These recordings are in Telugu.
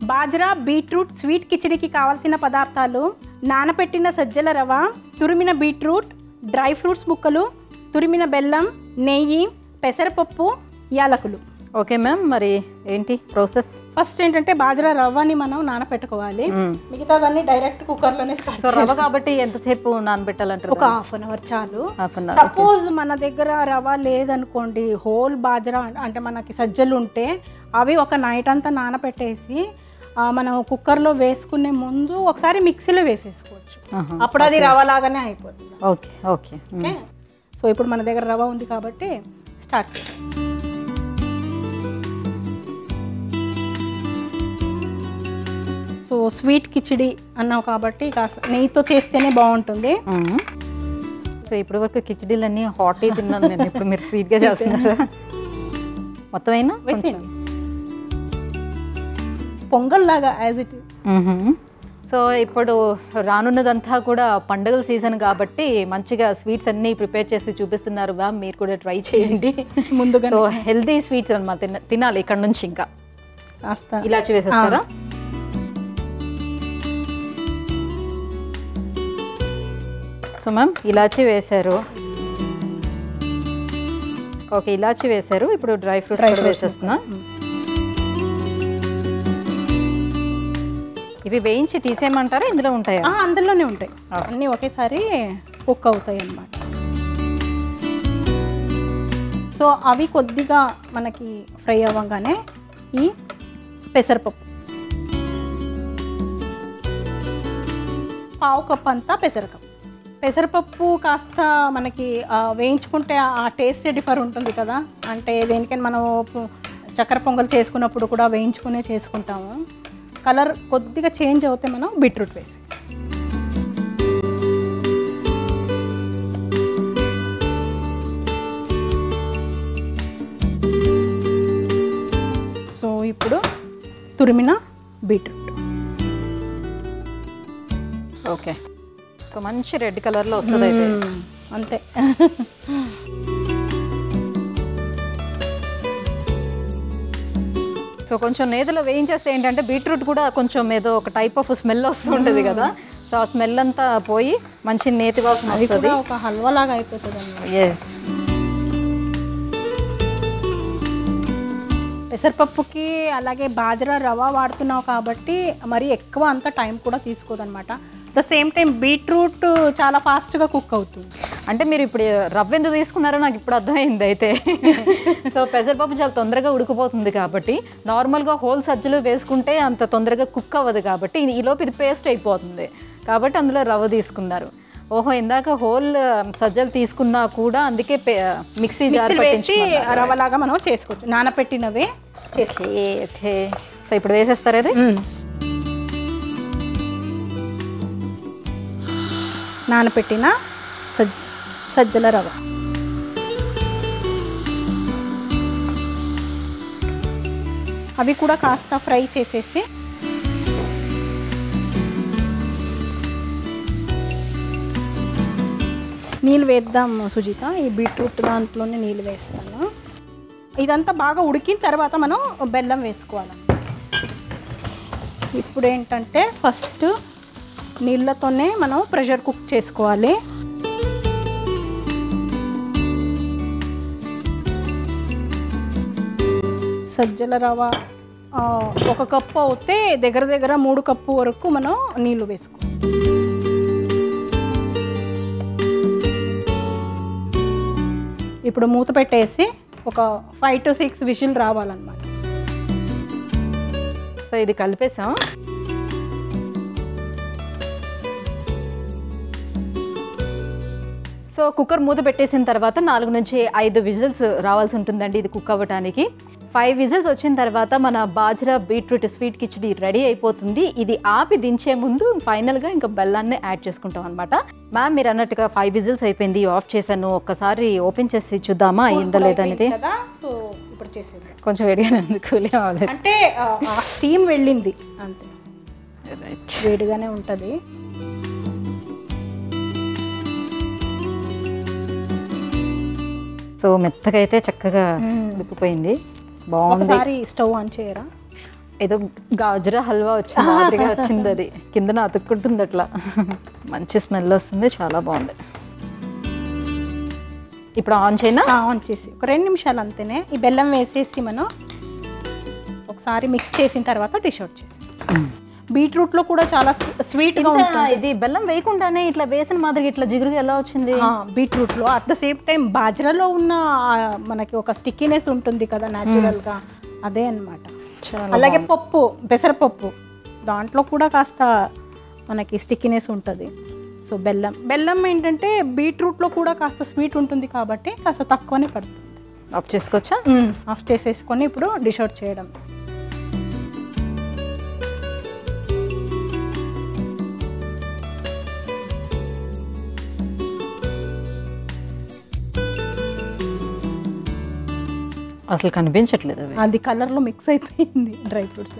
బాజ్రా బీట్రూట్ స్వీట్ కిచిడికి కావాల్సిన పదార్థాలు నానపెట్టిన సజ్జల రవ తురిమిన బీట్రూట్ డ్రై ఫ్రూట్స్ ముక్కలు తురిమిన బెల్లం నెయ్యి పెసరపప్పు యాలకులు ఓకే మ్యామ్ మరి ఏంటి ప్రాసెస్ ఫస్ట్ ఏంటంటే బాజ్రా రవ్వని మనం నానపెట్టుకోవాలి మిగతాదాన్ని డైరెక్ట్ కుక్కర్లోనే స్టార్ట్ సో రవ్వ కాబట్టి ఎంతసేపు నానబెట్టాలంటారు ఒక హాఫ్ అన్ అవర్ చాలు హాఫ్ అన్ అవర్ సపోజ్ మన దగ్గర రవ లేదనుకోండి హోల్ బాజ్రా అంటే మనకి సజ్జలు ఉంటే అవి ఒక నైట్ అంతా నానపెట్టేసి ఆ, మనం కుక్కర్లో వేసుకునే ముందు ఒకసారి మిక్సీలో వేసేసుకోవచ్చు అప్పుడు అది రవ లాగానే అయిపోతుంది ఓకే ఓకే ఓకే సో ఇప్పుడు మన దగ్గర రవ ఉంది కాబట్టి స్టార్ట్ చేద్దాం సో స్వీట్ కిచిడి అన్నావు కాబట్టి కాస్త నెయ్యితో చేస్తేనే బాగుంటుంది సో ఇప్పటి వరకు కిచడీలన్నీ హాట్ తిన్నాను నేను ఇప్పుడు మీరు స్వీట్గా చేస్తున్నారా మొత్తం అయినా వేసేయండి పొంగల్ లాగా యాజ్ ఇట్ సో ఇప్పుడు రానున్నదంతా కూడా పండుగల సీజన్ కాబట్టి మంచిగా స్వీట్స్ అన్నీ ప్రిపేర్ చేసి చూపిస్తున్నారు మ్యామ్ మీరు కూడా ట్రై చేయండి ముందుగా సో హెల్దీ స్వీట్స్ అనమాట తిన తినాలి ఇక్కడ నుంచి ఇంకా కాస్త ఇలాచి వేసేస్తారా సో మ్యామ్ ఇలాచి వేశారు ఓకే ఇలాచి వేశారు ఇప్పుడు డ్రై ఫ్రూట్స్ కూడా వేసేస్తున్నా ఇవి వేయించి తీసేయమంటారా ఇందులో ఉంటాయా ఆ, అందులోనే ఉంటాయి అన్నీ ఒకేసారి కుక్ అవుతాయి అన్నమాట సో అవి కొద్దిగా మనకి ఫ్రై అవ్వగానే ఈ పెసరపప్పు పావు కప్ అంతా పెసరకప్పు పెసరపప్పు కాస్త మనకి ఆ, వేయించుకుంటే ఆ టేస్ట్ డిఫర్ ఉంటుంది కదా అంటే దేనికైనా మనం పు- చక్కెర పొంగల్ చేసుకున్నప్పుడు కూడా వేయించుకునే చేసుకుంటాము కలర్ కొద్దిగా చేంజ్ అవుతే మనం బీట్రూట్ వేసి సో ఇప్పుడు తురిమిన బీట్రూట్ ఓకే సో మంచి రెడ్ కలర్లో వస్తుంది అయితే అంతే సో కొంచెం నేతిలో వేయించేస్తే ఏంటంటే బీట్రూట్ కూడా కొంచెం ఏదో ఒక టైప్ ఆఫ్ స్మెల్ వస్తూ ఉంటుంది కదా సో ఆ స్మెల్ అంతా పోయి మంచి నేతి వాసన అది వస్తుంది కూడా ఒక హల్వా లాగా అయిపోతుంది అన్నమాట ఎస్ పెసరపప్పుకి అలాగే బాజరా రవ వాడుతున్నావు కాబట్టి మరి ఎక్కువ అంత టైం కూడా తీసుకోదన్నమాట ద సేమ్ టైం బీట్రూట్ చాలా ఫాస్ట్గా కుక్ అవుతుంది అంటే మీరు ఇప్పుడు రవ్వ ఎందుకు తీసుకున్నారో నాకు ఇప్పుడు అర్థమైంది అయితే సో పెసరపప్పు చాలా తొందరగా ఉడికిపోతుంది కాబట్టి నార్మల్గా హోల్ సజ్జలు వేసుకుంటే అంత తొందరగా కుక్ అవ్వదు కాబట్టి ఈ లోపు ఇది పేస్ట్ అయిపోతుంది కాబట్టి అందులో రవ్వ తీసుకున్నారు ఓహో ఇందాక హోల్ సజ్జలు తీసుకున్నా కూడా అందుకే పే- మిక్సీ జార్ వేసి పట్టించుకున్నారు రవ్వలాగా మనం చేసుకోవచ్చు నానపెట్టినవే ఓకే ఓకే సో ఇప్పుడు వేసేస్తారు అది నానపెట్టిన సజ్ సజ్జల రవ్వ అవి కూడా కాస్త ఫ్రై చేసేసి నీళ్ళు వేద్దాం సుజిత ఈ బీట్రూట్ దాంట్లోనే నీళ్ళు వేస్తాను ఇదంతా బాగా ఉడికిన తర్వాత మనం బెల్లం వేసుకోవాలి ఇప్పుడు ఏంటంటే ఫస్ట్ నీళ్ళతోనే మనం ప్రెషర్ కుక్ చేసుకోవాలి సజ్జల రవ ఆ, ఒక కప్పు అవుతే దగ్గర దగ్గర మూడు కప్పు వరకు మనం నీళ్ళు వేసుకోవాలి ఇప్పుడు మూత పెట్టేసి ఒక ఫైవ్ టు సిక్స్ విజిల్ రావాలన్నమాట సో ఇది కలిపేసాం సో కుక్కర్ మూత పెట్టేసిన తర్వాత నాలుగు నుంచి ఐదు విజిల్స్ రావాల్సి ఉంటుందండి ఇది కుక్ అవ్వడానికి ఫైవ్ విజిల్స్ వచ్చిన తర్వాత మన bajra beetroot sweet khichdi ready అయిపోతుంది ఇది ఆపి దించే ముందు ఫైనల్గా ఇంకా బెల్లాన్ని యాడ్ చేసుకుంటాం అనమాట మ్యామ్ మీరు అన్నట్టుగా ఫైవ్ విజిల్స్ అయిపోయింది ఆఫ్ చేశాను ఒక్కసారి ఓపెన్ చేసి చూద్దామా అయిందో లేదనేది కదా సో ఇప్పుడు చేసేది కొంచెం వేడిగానే ఉంది కూలీ అవ్వలేదు అంటే ఆ, ఆ స్టీమ్ వెళ్ళింది అంతే వేడిగానే ఉంటుంది సో మెత్తగా అయితే చక్కగా ఉడికిపోయింది బాగుంది ఒకసారి స్టవ్ ఆన్ చేయరా ఏదో గాజరా హల్వా వచ్చింది మాదిరిగా వచ్చింది అది కిందన అతుక్కుంటుంది అట్లా మంచి స్మెల్ వస్తుంది చాలా బాగుంది ఇప్పుడు ఆన్ చేయనా ఆ, ఆన్ చేసి ఒక రెండు నిమిషాలు అంతేనే ఈ బెల్లం వేసేసి మనం ఒకసారి మిక్స్ చేసిన తర్వాత డిష్ అవుట్ చేసి బీట్రూట్లో కూడా చాలా స్వీట్గా ఇంత ఉంటుంది ఇది బెల్లం వేయకుండానే ఇట్లా వేసిన మాదిరిగా ఇట్లా జిగురుగా ఎలా వచ్చింది బీట్రూట్లో అట్ ద సేమ్ టైం బాజ్రాలో ఉన్న ఆ, మనకి ఒక స్టిక్కీనెస్ ఉంటుంది కదా న్యాచురల్గా అదే అన్నమాట చాలా అలాగే పప్పు పెసరపప్పు దాంట్లో కూడా కాస్త మనకి స్టిక్కీనెస్ ఉంటుంది సో బెల్లం బెల్లం ఏంటంటే బీట్రూట్లో కూడా కాస్త స్వీట్ ఉంటుంది కాబట్టి కాస్త తక్కువనే పడుతుంది ఆఫ్ చేసుకోవచ్చా ఆఫ్ చేసేసుకొని ఇప్పుడు డిష్ అవుట్ చేయడం అసలు కనిపించట్లేదు అవి అది కలర్లో మిక్స్ అయిపోయింది డ్రై ఫ్రూట్స్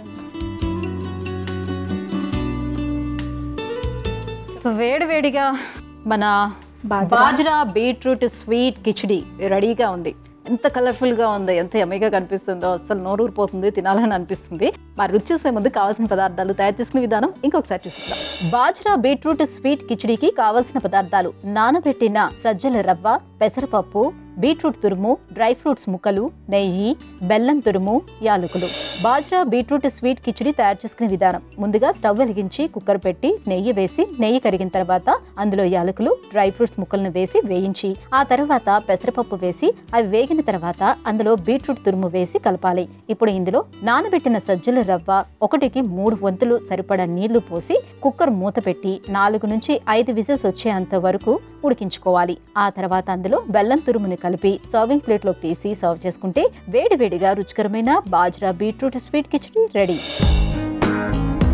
సో వేడి వేడిగా మన బాజ్రా. బాజ్రా బీట్రూట్ స్వీట్ కిచిడి రెడీగా ఉంది ఎంత కలర్ఫుల్ గా ఉంది ఎంత ఎమ్మగా కనిపిస్తుందో అసలు నోరూరిపోతుంది తినాలని అనిపిస్తుంది మరి రుచి చూసే ముందు కావాల్సిన పదార్థాలు తయారు చేసుకునే విధానం ఇంకొకసారి చూపిస్తాం బాజ్రా బీట్రూట్ స్వీట్ కిచిడికి కావాల్సిన పదార్థాలు నానబెట్టిన సజ్జల రవ్వ పెసరపప్పు బీట్రూట్ తురుము డ్రై ఫ్రూట్స్ ముక్కలు నెయ్యి బెల్లం తురుము యాలకులు బాజ్రా బీట్రూట్ స్వీట్ కిచిడి తయారు చేసుకునే విధానం ముందుగా స్టవ్ వెలిగించి కుక్కర్ పెట్టి నెయ్యి వేసి నెయ్యి కరిగిన తర్వాత అందులో యాలకులు డ్రై ఫ్రూట్స్ ముక్కలను వేసి వేయించి ఆ తర్వాత పెసరపప్పు వేసి అవి వేగిన తర్వాత అందులో బీట్రూట్ తురుము వేసి కలపాలి ఇప్పుడు ఇందులో నానబెట్టిన సజ్జల రవ్వ ఒకటికి మూడు వంతులు సరిపడా నీళ్లు పోసి కుక్కర్ మూత పెట్టి నాలుగు నుంచి ఐదు విజిల్స్ వచ్చేంత వరకు ఉడికించుకోవాలి ఆ తర్వాత అందులో బెల్లం తురుముని కలిపి సర్వింగ్ ప్లేట్లోకి తీసి సర్వ్ చేసుకుంటే వేడివేడిగా రుచికరమైన bajra beetroot sweet khichdi ready